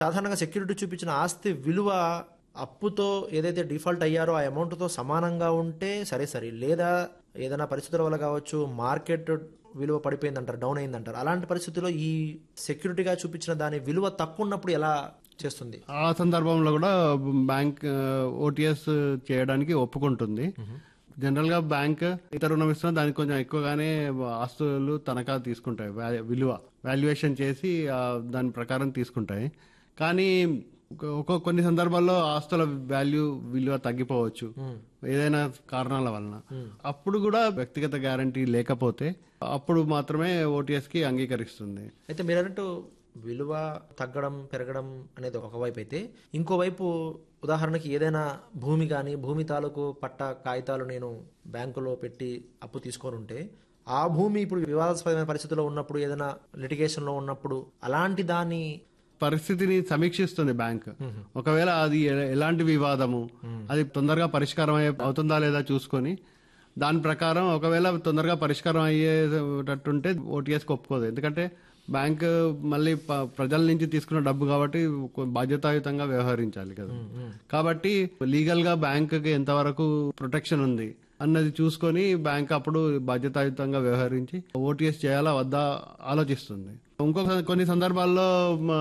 సాధారణంగా సెక్యూరిటీ చూపించిన ఆస్తి విలువ అప్పుతో ఏదైతే డిఫాల్ట్ అయ్యారో ఆ అమౌంట్తో సమానంగా ఉంటే సరే సరే లేదా ఏదైనా పరిస్థితుల వల్ల కావచ్చు మార్కెట్ విలువ పడిపోయిందంటారు డౌన్ అయిందంటారు అలాంటి పరిస్థితుల్లో ఈ సెక్యూరిటీగా చూపించిన దాని విలువ తక్కువ ఉన్నప్పుడు ఎలా చేస్తుంది ఆ సందర్భంలో కూడా బ్యాంక్ ఓటీఎస్ చేయడానికి ఒప్పుకుంటుంది జనరల్ గా బ్యాంక్ ఇతర రుణం ఇస్తున్నా దానికి కొంచెం ఎక్కువగానే ఆస్తులు తనఖా తీసుకుంటాయి వ్యా- విలువ వాల్యుయేషన్ చేసి ఆ, దాని ప్రకారం తీసుకుంటాయి కానీ ఒక- ఒక కొన్ని సందర్భాల్లో ఆస్తుల వాల్యూ విలువ తగ్గిపోవచ్చు ఏదైనా కారణాల వలన అప్పుడు కూడా వ్యక్తిగత గ్యారంటీ లేకపోతే అప్పుడు మాత్రమే ఓటీఎస్ కి అంగీకరిస్తుంది అయితే మీరు అన్నట్టు విలువ తగ్గడం పెరగడం అనేది ఒకవైపు అయితే ఇంకోవైపు ఉదాహరణకి ఏదైనా భూమి కానీ భూమి తాలూకు పట్ట కాగితాలు నేను బ్యాంకులో పెట్టి అప్పు తీసుకొని ఉంటే ఆ భూమి ఇప్పుడు వివాదాస్పదమైన పరిస్థితిలో ఉన్నప్పుడు ఏదైనా లిటిగేషన్లో ఉన్నప్పుడు అలాంటి దాన్ని పరిస్థితిని సమీక్షిస్తుంది బ్యాంక్ ఒకవేళ అది ఎ- ఎలాంటి వివాదము అది తొందరగా పరిష్కారం అయ్యే అవుతుందా లేదా చూసుకొని దాని ప్రకారం ఒకవేళ తొందరగా పరిష్కారం అయ్యేటట్టుంటే ఓటీఎస్ ఒప్పుకోదు ఎందుకంటే బ్యాంక్ మళ్ళీ ప- ప్రజల నుంచి తీసుకున్న డబ్బు కాబట్టి ఒక బాధ్యతాయుతంగా వ్యవహరించాలి కదా కాబట్టి లీగల్ గా బ్యాంక్ కి ఎంతవరకు ప్రొటెక్షన్ ఉంది అన్నది చూసుకొని బ్యాంక్ అప్పుడు బాధ్యతాయుతంగా వ్యవహరించి ఓటీఎస్ చేయాలా వద్దా ఆలోచిస్తుంది ఇంకొక కొన్ని సందర్భాల్లో మ,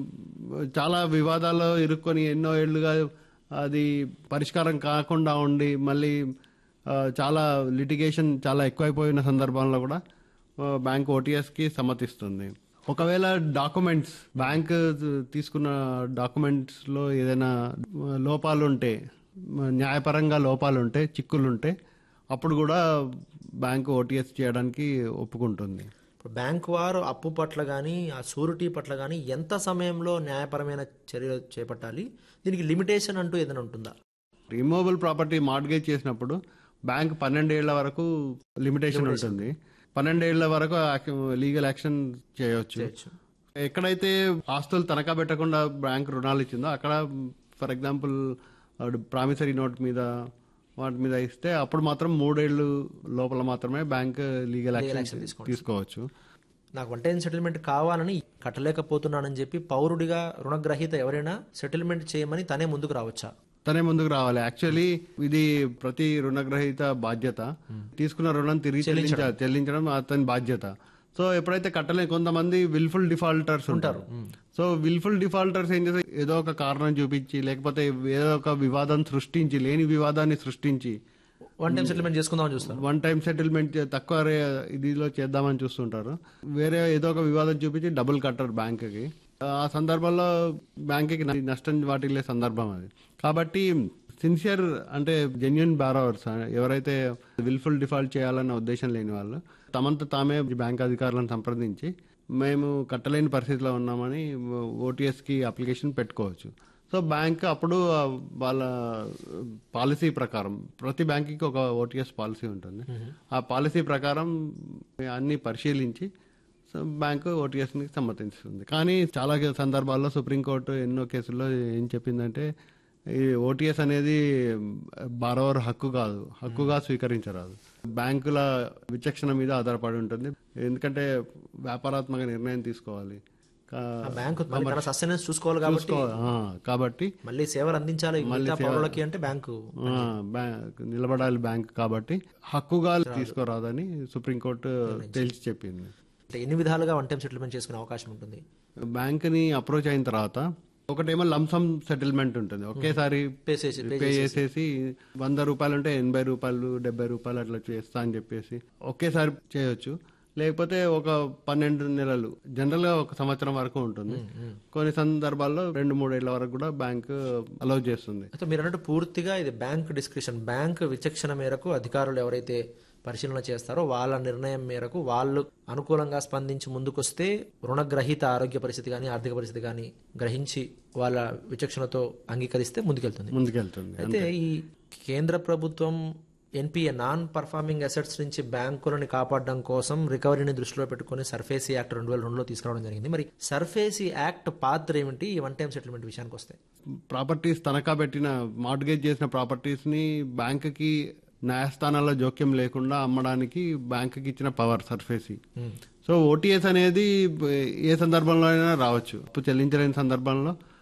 చాలా వివాదాల్లో ఇరుక్కొని ఎన్నో ఏళ్లుగా అది పరిష్కారం కాకుండా ఉండి మళ్ళీ ఆ, చాలా లిటిగేషన్ చాలా ఎక్కువైపోయిన సందర్భంలో కూడా ఆ, బ్యాంక్ ఓటీఎస్ కి సమ్మతిస్తుంది ఒకవేళ డాక్యుమెంట్స్ బ్యాంక్ తీసుకున్న డాక్యుమెంట్స్ లో ఏదైనా లోపాలు ఉంటే న్యాయపరంగా లోపాలు ఉంటే చిక్కులు ఉంటే అప్పుడు కూడా బ్యాంక్ ఓటీఎస్ చేయడానికి ఒప్పుకుంటుంది ఇప్పుడు బ్యాంకు వారు అప్పు పట్ల కానీ ఆ షూరిటీ పట్ల కానీ ఎంత సమయంలో న్యాయపరమైన చర్యలు చేపట్టాలి దీనికి లిమిటేషన్ అంటూ ఏదైనా ఉంటుందా రిమూవబుల్ ప్రాపర్టీ మార్గేజ్ చేసినప్పుడు బ్యాంక్ పన్నెండేళ్ల వరకు లిమిటేషన్ ఉంటుంది పన్నెండేళ్ల వరకు లీగల్ యాక్షన్ చేయవచ్చు చేయొచ్చు ఎక్కడైతే ఆస్తులు తనఖా పెట్టకుండా బ్యాంక్ రుణాలు ఇచ్చిందో అక్కడ ఫర్ ఎగ్జాంపుల్ ప్రామిసరీ నోట్ మీద వాటి మీద ఇస్తే అప్పుడు మాత్రం మూడేళ్లు లోపల మాత్రమే బ్యాంక్ లీగల్ యాక్షన్ తీసుకోవచ్చు నాకు వన్ టైం సెటిల్మెంట్ కావాలని కట్టలేకపోతున్నానని చెప్పి పౌరుడిగా రుణగ్రహీత ఎవరైనా సెటిల్మెంట్ చేయమని తనే ముందుకు రావచ్చా తనే ముందుకు రావాలి యాక్చువల్లీ ఇది ప్రతి రుణగ్రహీత బాధ్యత తీసుకున్న రుణం తిరిగి చెల్లించ చెల్లించడం అతని బాధ్యత సో ఎప్పుడైతే కట్టలే కొంతమంది విల్ఫుల్ డిఫాల్టర్స్ ఉంటారు సో విల్ఫుల్ డిఫాల్టర్స్ ఏం చేస్తారు ఏదో ఒక కారణం చూపించి లేకపోతే ఏదో ఒక వివాదం సృష్టించి లేని వివాదాన్ని సృష్టించి వన్ టైం సెటిల్మెంట్ చేసుకుందామని చూస్తారు వన్ టైం సెటిల్మెంట్ తక్కువ రే- ఇదిలో చేద్దామని చూస్తుంటారు వేరే ఏదో ఒక వివాదం చూపించి డబుల్ కట్టరు బ్యాంకుకి ఆ సందర్భంలో బ్యాంకుకి న- నష్టం వాటిల్లే సందర్భం అది కాబట్టి సిన్సియర్ అంటే జెన్యున్ బారోవర్స్ ఎవరైతే విల్ఫుల్ డిఫాల్ట్ చేయాలన్న ఉద్దేశం లేని వాళ్ళు తమంత తామే బ్యాంక్ అధికారులను సంప్రదించి మేము కట్టలేని పరిస్థితిలో ఉన్నామని ఓటీఎస్ కి అప్లికేషన్ పెట్టుకోవచ్చు సో బ్యాంక్ అప్పుడు ఆ వాళ్ళ పాలసీ ప్రకారం ప్రతి బ్యాంకుకి ఒక ఓటీఎస్ పాలసీ ఉంటుంది ఆ పాలసీ ప్రకారం అన్ని పరిశీలించి సో బ్యాంకు ఓటీఎస్ ని సమ్మతిస్తుంది కానీ చాలా సందర్భాల్లో సుప్రీంకోర్టు ఎన్నో కేసుల్లో ఏం చెప్పిందంటే ఈ ఓటీఎస్ అనేది బారోవర్ హక్కు కాదు హక్కుగా స్వీకరించరాదు బ్యాంకుల విచక్షణ మీద ఆధారపడి ఉంటుంది ఎందుకంటే వ్యాపారాత్మక నిర్ణయం తీసుకోవాలి కా- ఆ బ్యాంకు మరి తన సస్టెనెన్స్ చూసుకోవాలి కాబట్టి చూసుకో- ఆ, కాబట్టి మళ్ళీ సేవలు అందించాలి మిగతా పౌరులకి అంటే బ్యాంకు ఆ, బ్యాంక్ నిలబడాలి బ్యాంక్ కాబట్టి హక్కుగా తీసుకోరాదని సుప్రీంకోర్టు తేల్చి చెప్పింది అంటే ఎన్ని విధాలుగా వన్ టైం సెటిల్మెంట్ చేసుకునే అవకాశం ఉంటుంది బ్యాంక్ ని అప్రోచ్ అయిన తర్వాత ఒకటేమో లంసమ్ సెటిల్మెంట్ ఉంటుంది ఒకేసారి పే చేసి పే చేసేసి వంద రూపాయలు ఉంటే ఎనభై రూపాయలు డెబ్బై రూపాయలు అట్లా చేస్తా అని చెప్పేసి ఒకేసారి చేయొచ్చు లేకపోతే ఒక పన్నెండు నెలలు జనరల్ గా ఒక సంవత్సరం వరకు ఉంటుంది కొన్ని సందర్భాల్లో రెండు మూడేళ్ల వరకు కూడా బ్యాంక్ అలౌ చేస్తుంది అయితే మీరు అన్నట్టు పూర్తిగా ఇది బ్యాంక్ డిస్క్రిప్షన్ బ్యాంక్ విచక్షణ మేరకు అధికారులు ఎవరైతే పరిశీలన చేస్తారో వాళ్ళ నిర్ణయం మేరకు వాళ్ళు అనుకూలంగా స్పందించి ముందుకొస్తే రుణగ్రహీత ఆరోగ్య పరిస్థితి కానీ ఆర్థిక పరిస్థితి కానీ గ్రహించి వాళ్ళ విచక్షణతో అంగీకరిస్తే ముందుకెళ్తుంది ముందుకెళ్తుంది అయితే ఈ కేంద్ర ప్రభుత్వం ఎన్పిఏ నాన్ పర్ఫార్మింగ్ అసెట్స్ నుంచి బ్యాంకులను కాపాడడం కోసం రికవరీని దృష్టిలో పెట్టుకుని సర్ఫేసీ యాక్ట్ రెండు వేల రెండులో తీసుకురావడం జరిగింది మరి సర్ఫేసీ యాక్ట్ పాత్ర ఏమిటి ఈ వన్ టైం సెటిల్మెంట్ విషయానికి వస్తే ప్రాపర్టీస్ తనఖా పెట్టిన మార్గేజ్ చేసిన ప్రాపర్టీస్ ని బ్యాంక్ కి న్యాయస్థానాల్లో జోక్యం లేకుండా అమ్మడానికి బ్యాంక్ కి ఇచ్చిన పవర్ సర్ఫేసి సో ఓటీఎస్ అనేది ఏ సందర్భంలో అయినా రావచ్చు అప్పు చెల్లించలేని సందర్భంలో